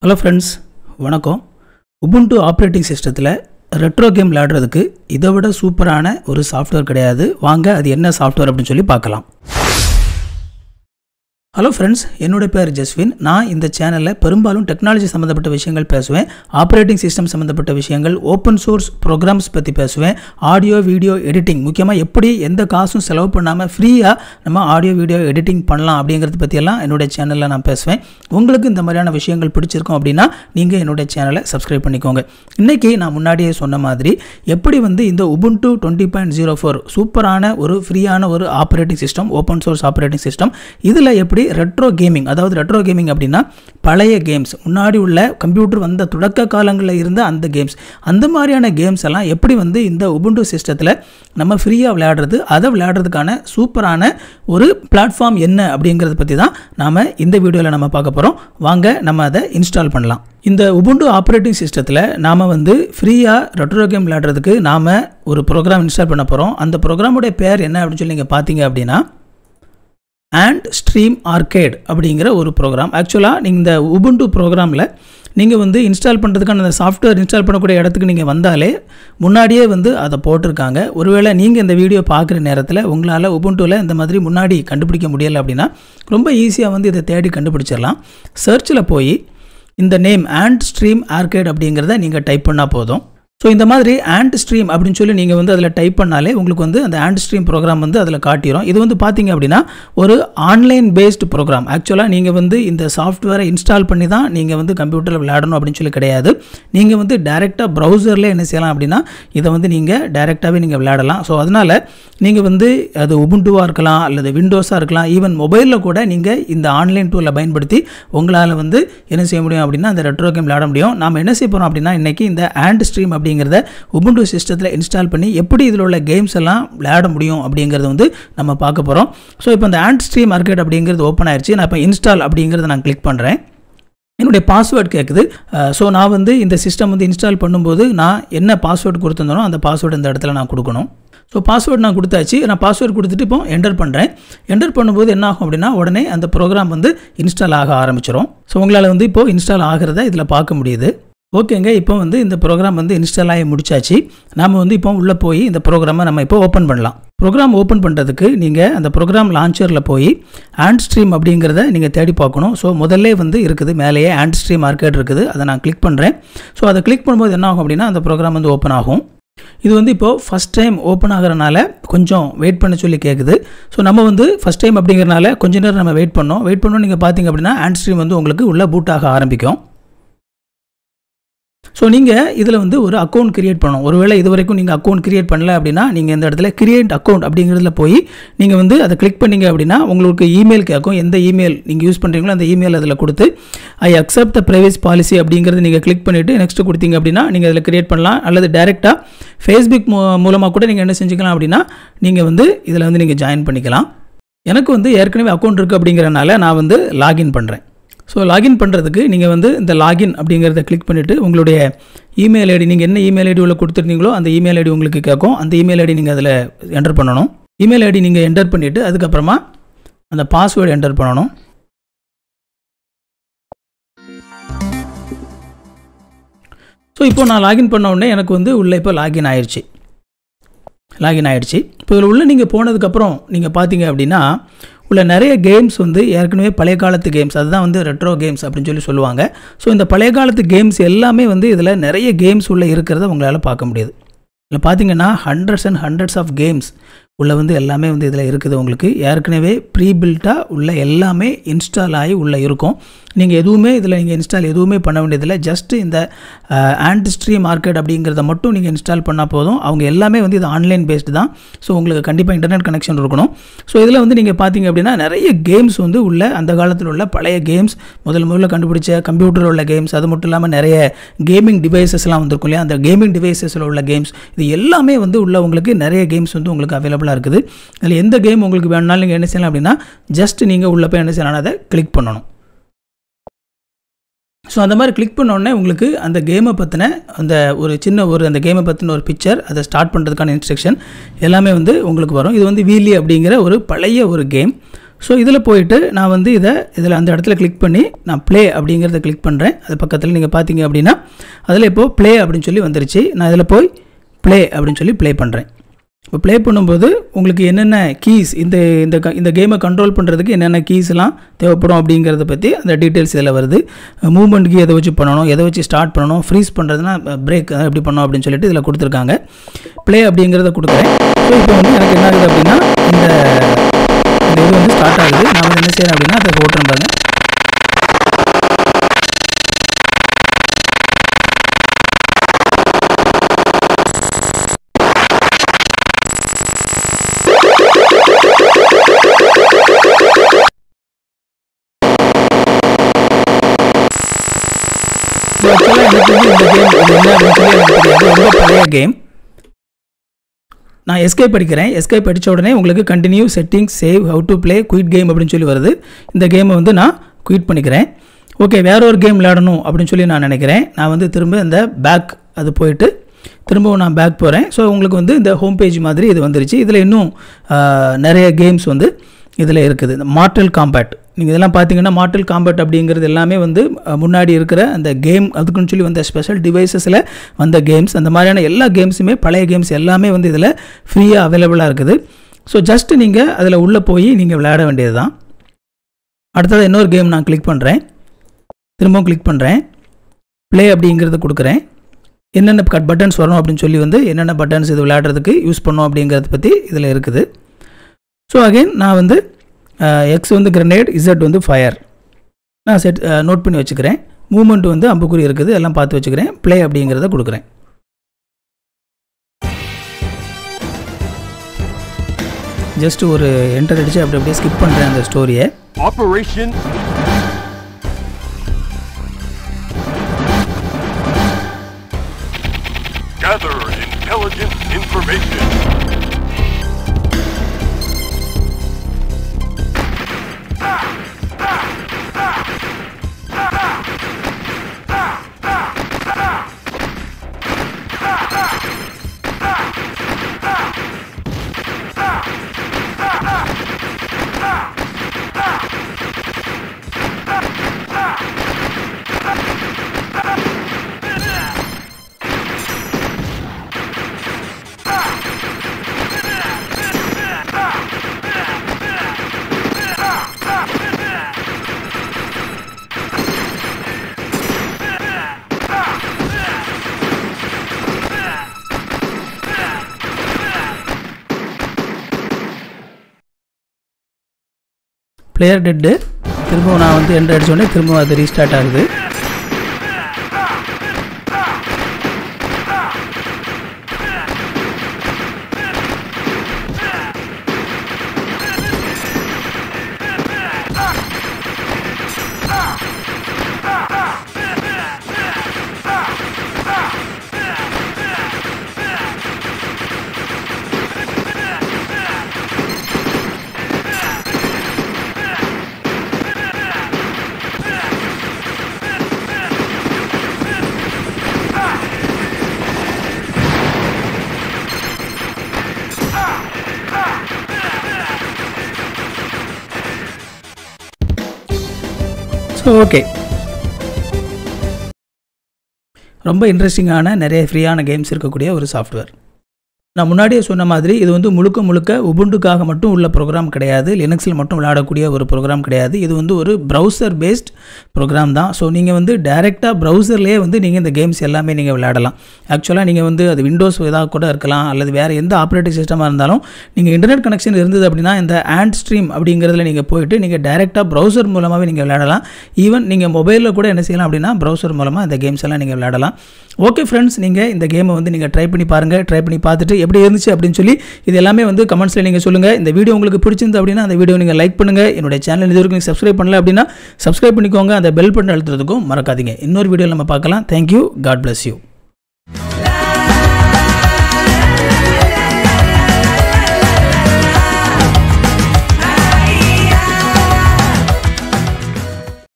Hello friends வணக்கம் Ubuntu operating சிஸ்டத்தில் retro game விளையாடுறதுக்கு இதை விட சூப்பரான ஒரு சாஃப்ட்வேர் கிடையாது வாங்க அது என்ன சாஃப்ட்வேர் அப்படின்னு சொல்லி பார்க்கலாம் ஹலோ ஃப்ரெண்ட்ஸ் என்னோட பேர் ஜஸ்வின் நான் இந்த சேனலில் பெரும்பாலும் டெக்னாலஜி சம்மந்தப்பட்ட விஷயங்கள் பேசுவேன் ஆப்ரேட்டிங் சிஸ்டம் சம்மந்தப்பட்ட விஷயங்கள் ஓப்பன் சோர்ஸ் ப்ரோக்ராம்ஸ் பற்றி பேசுவேன் ஆடியோ வீடியோ எடிட்டிங் முக்கியமாக எப்படி எந்த காசும் செலவு பண்ணாமல் ஃப்ரீயாக நம்ம ஆடியோ வீடியோ எடிட்டிங் பண்ணலாம் அப்படிங்கிறத பற்றியெல்லாம் என்னுடைய சேனலில் நான் பேசுவேன் உங்களுக்கு இந்த மாதிரியான விஷயங்கள் பிடிச்சிருக்கும் அப்படின்னா நீங்கள் என்னுடைய சேனலை சப்ஸ்கிரைப் பண்ணிக்கோங்க இன்றைக்கி நான் முன்னாடியே சொன்ன மாதிரி எப்படி வந்து இந்த Ubuntu twenty point zero four சூப்பரான ஒரு ஃப்ரீயான ஒரு operating system open source operating system இதில் எப்படி ரெட்ரோ கேமிங் அதாவது ரெட்ரோ கேமிங் அப்படின்னா பழைய கேம்ஸ் முன்னாடி உள்ள கம்ப்யூட்டர் வந்த தொடக்க காலங்களில் இருந்த அந்த கேம்ஸ் அந்த மாதிரியான கேம்ஸ் எல்லாம் எப்படி வந்து இந்த உபுண்டு சிஸ்டத்தில் நம்ம ஃப்ரீயாக விளையாடுறது அதை விளையாடுறதுக்கான சூப்பரான ஒரு பிளாட்ஃபார்ம் என்ன அப்படிங்கிறத பற்றி தான் நாம் இந்த வீடியோவில் நம்ம பார்க்க போகிறோம் வாங்க நம்ம அதை இன்ஸ்டால் பண்ணலாம் இந்த உபுண்டு ஆப்ரேட்டிங் சிஸ்டத்தில் நாம் வந்து ஃப்ரீயாக ரெட்ரோ கேம் விளையாடுறதுக்கு நாம் ஒரு ப்ரோக்ராம் இன்ஸ்டால் பண்ண போகிறோம் அந்த ப்ரோக்ராமுடைய பேர் என்ன அப்படின்னு சொல்லி நீங்கள் பார்த்தீங்க அப்படின்னா அண்ட் ஸ்ட்ரீம் ஆர்கேட் அப்படிங்கிற ஒரு ப்ரோக்ராம் ஆக்சுவலாக நீங்கள் இந்த உபுண்டு ப்ரோக்ராமில் நீங்கள் வந்து இன்ஸ்டால் பண்ணுறதுக்கான அந்த சாஃப்ட்வேர் இன்ஸ்டால் பண்ணக்கூடிய இடத்துக்கு நீங்கள் வந்தாலே முன்னாடியே வந்து அதை போட்டிருக்காங்க ஒருவேளை நீங்கள் இந்த வீடியோ பார்க்குற நேரத்தில் உங்களால் உபுண்டுவில் இந்த மாதிரி முன்னாடி கண்டுபிடிக்க முடியலை அப்படின்னா ரொம்ப ஈஸியாக வந்து இதை தேடி கண்டுபிடிச்சிடலாம் சர்ச்சில் போய் இந்த நேம் ஆண்ட் ஸ்ட்ரீம் ஆர்கேட் அப்படிங்கிறத நீங்கள் டைப் பண்ணால் போதும் ஸோ இந்த மாதிரி ஆண்ட் ஸ்ட்ரீம் அப்படின்னு சொல்லி நீங்கள் வந்து அதில் டைப் பண்ணாலே உங்களுக்கு வந்து அந்த ஆண்ட் ஸ்ட்ரீம் ப்ரோக்ராம் வந்து அதில் காட்டிடும் இது வந்து பார்த்தீங்க அப்படின்னா ஒரு ஆன்லைன் பேஸ்டு ப்ரோக்ராம் ஆக்சுவலாக நீங்கள் வந்து இந்த சாஃப்ட்வேரை இன்ஸ்டால் பண்ணி தான் நீங்கள் வந்து கம்ப்யூட்டரில் விளையாடணும் அப்படின்னு சொல்லி கிடையாது நீங்கள் வந்து டேரெக்டாக ப்ரௌசரில் என்ன செய்யலாம் அப்படின்னா இதை வந்து நீங்கள் டேரெக்டாகவே நீங்கள் விளையாடலாம் ஸோ அதனால் நீங்கள் வந்து அது உபுண்டுவாக இருக்கலாம் அல்லது விண்டோஸாக இருக்கலாம் ஈவன் மொபைலில் கூட நீங்கள் இந்த ஆன்லைன் டூலை பயன்படுத்தி உங்களால் வந்து என்ன செய்ய முடியும் அப்படின்னா அந்த ரெட்ரோ கேம் விளையாட முடியும் நாம் என்ன செய்ய போகிறோம் அப்படின்னா இன்றைக்கி இந்த ஆண்ட் ஸ்ட்ரீம் அப்படி அப்படிங்கிறத உபுண்டு சிஸ்டத்தில் இன்ஸ்டால் பண்ணி எப்படி இதில் உள்ள கேம்ஸ் எல்லாம் விளையாட முடியும் அப்படிங்கிறத வந்து நம்ம பார்க்க போகிறோம் ஸோ இப்போ இந்த ஆண்ட் ஸ்ட்ரீம் மார்க்கெட் அப்படிங்கிறது ஓப்பன் ஆயிடுச்சு நான் இப்போ இன்ஸ்டால் அப்படிங்கிறத நான் கிளிக் பண்ணுறேன் என்னுடைய பாஸ்வேர்ட் கேட்குது ஸோ நான் வந்து இந்த சிஸ்டம் வந்து இன்ஸ்டால் பண்ணும்போது நான் என்ன பாஸ்வேர்டு கொடுத்துருந்தனோ அந்த பாஸ்வேர்டு இந்த இடத்துல நான் கொடுக்கணும் ஸோ பாஸ்வேர்டு நான் கொடுத்தாச்சு நான் பாஸ்வேர்டு கொடுத்துட்டு இப்போ என்டர் பண்ணுறேன் என்டர் பண்ணும்போது என்ன ஆகும் அப்படின்னா உடனே அந்த ப்ரோக்ராம் வந்து இன்ஸ்டால் ஆக ஆரம்பிச்சிடும் ஸோ உங்களால் வந்து இப்போது இன்ஸ்டால் ஆகிறத இதில் பார்க்க முடியுது ஓகேங்க இப்போ வந்து இந்த ப்ரோக்ராம் வந்து இன்ஸ்டால் ஆகி முடிச்சாச்சு நாம் வந்து இப்போ உள்ளே போய் இந்த ப்ரோக்ராமை நம்ம இப்போ ஓப்பன் பண்ணலாம் ப்ரோக்ராம் ஓப்பன் பண்ணுறதுக்கு நீங்கள் அந்த ப்ரோக்ராம் லான்ச்சரில் போய் ஆண்ட் ஸ்ட்ரீம் அப்படிங்கிறத நீங்கள் தேடி பார்க்கணும் ஸோ முதல்ல வந்து இருக்குது மேலேயே ஆண்ட் ஸ்ட்ரீம் மார்க்கெட் இருக்குது அதை நான் கிளிக் பண்ணுறேன் ஸோ அதை கிளிக் பண்ணும்போது என்ன ஆகும் அப்படின்னா அந்த ப்ரோக்ராம் வந்து ஓப்பன் ஆகும் இது வந்து இப்போது ஃபஸ்ட் டைம் ஓப்பன் ஆகிறனால கொஞ்சம் வெயிட் பண்ண சொல்லி கேட்குது ஸோ நம்ம வந்து ஃபஸ்ட் டைம் அப்படிங்கிறனால கொஞ்ச நேரம் நம்ம வெயிட் பண்ணோம் வெயிட் பண்ணோம் நீங்கள் பார்த்தீங்க அப்படின்னா ஆண்ட் ஸ்ட்ரீம் வந்து உங்களுக்கு உள்ளே பூட் ஆக ஆரம்பிக்கும் ஸோ நீங்கள் இதில் வந்து ஒரு அக்கௌண்ட் கிரியேட் பண்ணணும் ஒருவேளை இது வரைக்கும் நீங்கள் அக்கௌண்ட் கிரியேட் பண்ணல அப்படின்னா நீங்கள் இந்த இடத்துல கிரியேட் அக்கௌண்ட் அப்படிங்கிறதுல போய் நீங்கள் வந்து அதை கிளிக் பண்ணிங்க அப்படின்னா உங்களுக்கு இமெயில் கேட்கும் எந்த இமெயில் நீங்கள் யூஸ் பண்ணுறீங்களோ அந்த இமெயில் அதில் கொடுத்து I accept the privacy policy அப்படிங்கிறது நீங்கள் கிளிக் பண்ணிவிட்டு நெக்ஸ்ட் கொடுத்தீங்க அப்படின்னா நீங்கள் அதில் கிரியேட் பண்ணலாம் அல்லது டேரெக்டாக ஃபேஸ்புக் மூலமாக கூட நீங்கள் என்ன செஞ்சுக்கலாம் அப்படின்னா நீங்கள் வந்து இதில் வந்து நீங்கள் ஜாயின் பண்ணிக்கலாம் எனக்கு வந்து ஏற்கனவே அக்கௌண்ட் இருக்குது அப்படிங்கிறனால நான் வந்து லாகின் பண்ணுறேன் ஸோ லாகின் பண்ணுறதுக்கு நீங்கள் வந்து இந்த லாகின் அப்படிங்கிறத கிளிக் பண்ணிவிட்டு உங்களுடைய இமெயில் ஐடி நீங்கள் என்ன இமெயில் ஐடி உள்ள கொடுத்துருந்தீங்களோ அந்த இமெயில் ஐடி உங்களுக்கு கேட்கும் அந்த இமெயில் ஐடி நீங்கள் அதில் என்டர் பண்ணணும் இமெயில் ஐடி நீங்கள் என்டர் பண்ணிவிட்டு அதுக்கப்புறமா அந்த பாஸ்வேர்டு என்டர் பண்ணணும் ஸோ இப்போ நான் லாகின் பண்ண உடனே எனக்கு வந்து உள்ளே இப்போ லாகின் ஆயிடுச்சு லாகின் ஆகிடுச்சு இப்போ இதில் உள்ளே நீங்கள் போனதுக்கப்புறம் நீங்கள் பார்த்தீங்க அப்படின்னா உள்ள நிறைய கேம்ஸ் வந்து ஏற்கனவே பழைய காலத்து கேம்ஸ் அதுதான் வந்து ரெட்ரோ கேம்ஸ் அப்படின்னு சொல்லி சொல்லுவாங்க ஸோ இந்த பழைய காலத்து கேம்ஸ் எல்லாமே வந்து இதில் நிறைய கேம்ஸ் உள்ளே இருக்கிறத உங்களால் பார்க்க முடியுது இதில் பார்த்தீங்கன்னா hundreds and hundreds of games உள்ள வந்து எல்லாமே வந்து இதில் இருக்குது உங்களுக்கு ஏற்கனவே ப்ரீ பில்ட்டாக உள்ள எல்லாமே இன்ஸ்டால் ஆகி உள்ளே இருக்கும் நீங்கள் எதுவுமே இதில் நீங்கள் இன்ஸ்டால் எதுவுமே பண்ண வேண்டியதில்லை ஜஸ்ட்டு இந்த ஆண்ட் ஸ்ட்ரீ மார்க்கெட் அப்படிங்கிறத மட்டும் நீங்கள் இன்ஸ்டால் பண்ணால் போதும் அவங்க எல்லாமே வந்து இது ஆன்லைன் பேஸ்டு தான் ஸோ உங்களுக்கு கண்டிப்பாக இன்டர்நெட் கனெக்ஷன் இருக்கணும் ஸோ இதில் வந்து நீங்கள் பார்த்தீங்க அப்படின்னா நிறைய கேம்ஸ் வந்து உள்ள அந்த காலத்தில் உள்ள பழைய கேம்ஸ் முதல் முதல்ல கண்டுபிடிச்ச கம்ப்யூட்டரில் உள்ள கேம்ஸ் அது மட்டும் இல்லாமல் நிறைய கேமிங் டிவைசஸ்லாம் வந்திருக்கும் இல்லையா அந்த கேமிங் டிவைசஸில் உள்ள கேம்ஸ் இது எல்லாமே வந்து உள்ள உங்களுக்கு நிறைய கேம்ஸ் வந்து உங்களுக்கு அவைலபிளாக இருக்குது அதில் எந்த கேம் உங்களுக்கு வேணுனாலும் நீங்கள் என்ன செய்யலாம் அப்படின்னா ஜஸ்ட் நீங்கள் உள்ள போய் என்ன செய்யலாம் அதை கிளிக் பண்ணணும் ஸோ அந்த மாதிரி கிளிக் பண்ணோடனே உங்களுக்கு அந்த கேமை பற்றின அந்த ஒரு சின்ன ஒரு அந்த கேமை பற்றின ஒரு பிக்சர் அதை ஸ்டார்ட் பண்ணுறதுக்கான இன்ஸ்ட்ரக்ஷன் எல்லாமே வந்து உங்களுக்கு வரும் இது வந்து வீலி அப்படிங்கிற ஒரு பழைய ஒரு கேம் ஸோ இதில் போயிட்டு நான் வந்து இதை இதில் அந்த இடத்துல கிளிக் பண்ணி நான் ப்ளே அப்படிங்கிறத கிளிக் பண்ணுறேன் அது பக்கத்தில் நீங்கள் பார்த்தீங்க அப்படின்னா அதில் இப்போது ப்ளே அப்படின்னு சொல்லி வந்துருச்சு நான் இதில் போய் ப்ளே அப்படின்னு சொல்லி ப்ளே பண்ணுறேன் இப்போ ப்ளே பண்ணும்போது உங்களுக்கு என்னென்ன கீஸ் இந்த இந்த க- இந்த கேமை கண்ட்ரோல் பண்ணுறதுக்கு என்னென்ன கீஸ்லாம் தேவைப்படும் அப்படிங்கிறத பற்றி அந்த டீட்டெயில்ஸ் இதில் வருது மூவ்மெண்ட் கீ எதை வச்சு பண்ணணும் எதை வச்சு ஸ்டார்ட் பண்ணணும் ஃப்ரீஸ் பண்ணுறதுனா பிரேக் எப்படி பண்ணணும் அப்படின்னு சொல்லிட்டு இதில் கொடுத்துருக்காங்க ப்ளே அப்படிங்கிறத கொடுக்குறேன் ஸோ இப்போ வந்து எனக்கு என்ன ஆகுது அப்படின்னா இந்த இந்த இது வந்து ஸ்டார்ட் ஆகுது நான் வந்து என்ன செய்கிறேன் அப்படின்னா அதை ஓட்டுறேன் பாருங்க ஸோ ஆக்சுவலாக எனக்கு வந்து இந்த கேம் இது என்ன அப்படின்னு சொல்லி எனக்கு தெரியாது ரொம்ப பழைய கேம் நான் எஸ்கேப் படிக்கிறேன் எஸ்கேப் படித்த உடனே உங்களுக்கு continue settings save how to play quit game அப்படின்னு சொல்லி வருது இந்த கேமை வந்து நான் குயிட் பண்ணிக்கிறேன் ஓகே வேற ஒரு கேம் விளையாடணும் அப்படின்னு சொல்லி நான் நினைக்கிறேன் நான் வந்து திரும்ப இந்த பேக் அது போயிட்டு திரும்பவும் நான் பேக் போகிறேன் ஸோ உங்களுக்கு வந்து இந்த ஹோம் பேஜ் மாதிரி இது வந்துருச்சு இதில் இன்னும் ஆஹ், நிறைய கேம்ஸ் வந்து இதில் இருக்குது இந்த மார்டல் காம்பேட் நீங்கள் இதெல்லாம் பார்த்தீங்கன்னா மார்டல் காம்பேட் அப்படிங்கிறது எல்லாமே வந்து அஹ், முன்னாடி இருக்கிற அந்த கேம் அதுக்குன்னு சொல்லி வந்த ஸ்பெஷல் டிவைசஸில் வந்த கேம்ஸ் அந்த மாதிரியான எல்லா கேம்ஸுமே பழைய கேம்ஸ் எல்லாமே வந்து இதில் ஃப்ரீயாக அவைலபிளாக இருக்குது ஸோ ஜஸ்ட் நீங்கள் அதில் உள்ளே போய் நீங்கள் விளையாட வேண்டியது தான் அடுத்தது இன்னொரு கேம் நான் கிளிக் பண்ணுறேன் திரும்பவும் கிளிக் பண்ணுறேன் ப்ளே அப்படிங்கிறத கொடுக்குறேன் என்னென்ன கட் பட்டன்ஸ் வரும் அப்படின்னு சொல்லி வந்து என்னென்ன பட்டன்ஸ் இது விளையாடுறதுக்கு யூஸ் பண்ணோம் அப்படிங்கிறத பற்றி இதில் இருக்குது ஸோ அகைன் நான் வந்து எக்ஸ் வந்து கிரனேட் இசட் வந்து ஃபயர் நான் செட் நோட் பண்ணி வச்சுக்கிறேன் மூமெண்ட் வந்து அம்புக்குறி இருக்குது எல்லாம் பார்த்து வச்சுக்கிறேன் ப்ளே அப்படிங்கிறத கொடுக்குறேன் ஜஸ்ட் ஒரு என்டர் அடித்து அப்படி அப்படியே ஸ்கிப் பண்ணுறேன் அந்த ஸ்டோரியை Operation Gather intelligence information. Player dead திரும்பவும் நான் வந்து என்டர் அடிச்சோடனே திரும்பவும் அது ரீஸ்டார்ட் ஆகுது ஸோ ஓகே ரொம்ப இன்ட்ரெஸ்டிங்கான நிறைய ஃப்ரீயான கேம்ஸ் இருக்கக்கூடிய ஒரு சாஃப்ட்வேர் நான் முன்னாடியே சொன்ன மாதிரி இது வந்து முழுக்க முழுக்க உபுண்டுக்காக மட்டும் உள்ள ப்ரோக்ராம் கிடையாது லினக்ஸில் மட்டும் விளையாடக்கூடிய ஒரு ப்ரோக்ராம் கிடையாது இது வந்து ஒரு ப்ரௌசர் பேஸ்ட் ப்ரோக்ராம் தான் ஸோ நீங்கள் வந்து டைரெக்டாக ப்ரௌசர்லேயே வந்து நீங்கள் இந்த கேம்ஸ் எல்லாமே நீங்கள் விளையாடலாம் ஆக்சுவலாக நீங்கள் வந்து அது விண்டோஸ் இதாக கூட இருக்கலாம் அல்லது வேறு எந்த ஆப்ரேட்டிங் சிஸ்டமாக இருந்தாலும் நீங்கள் இன்டர்நெட் கனெக்ஷன் இருந்தது அப்படின்னா இந்த ஆண்ட் ஸ்ட்ரீம் அப்படிங்கிறதுல நீங்கள் போயிட்டு நீங்கள் டைரெக்டாக ப்ரௌசர் மூலமாகவே நீங்கள் விளையாடலாம் ஈவன் நீங்கள் மொபைலில் கூட என்ன செய்யலாம் அப்படின்னா ப்ரௌசர் மூலமாக இந்த கேம்ஸ் எல்லாம் நீங்கள் விளையாடலாம் ஓகே ஃப்ரெண்ட்ஸ் நீங்கள் இந்த கேமை வந்து நீங்கள் ட்ரை பண்ணி பாருங்கள் ட்ரை பண்ணி பார்த்துட்டு எப்படி இருந்துச்சு அப்படின்னு சொல்லி இது எல்லாமே வந்து கமெண்ட்ஸில் நீங்கள் சொல்லுங்கள் இந்த வீடியோ உங்களுக்கு பிடிச்சிருந்து அப்படின்னா அந்த வீடியோ நீங்கள் லைக் பண்ணுங்கள் என்னுடைய சேனல் இது வரைக்கும் நீங்கள் சப்ஸ்கிரைப் பண்ணல அப்படின்னா சப்ஸ்கிரைப் பண்ணிக்கோங்க அந்த பெல் பட்டன் அழுத்துறதுக்கும் மறக்காதீங்க இன்னொரு வீடியோவில் நம்ம பார்க்கலாம் தேங்க்யூ காட் bless யூ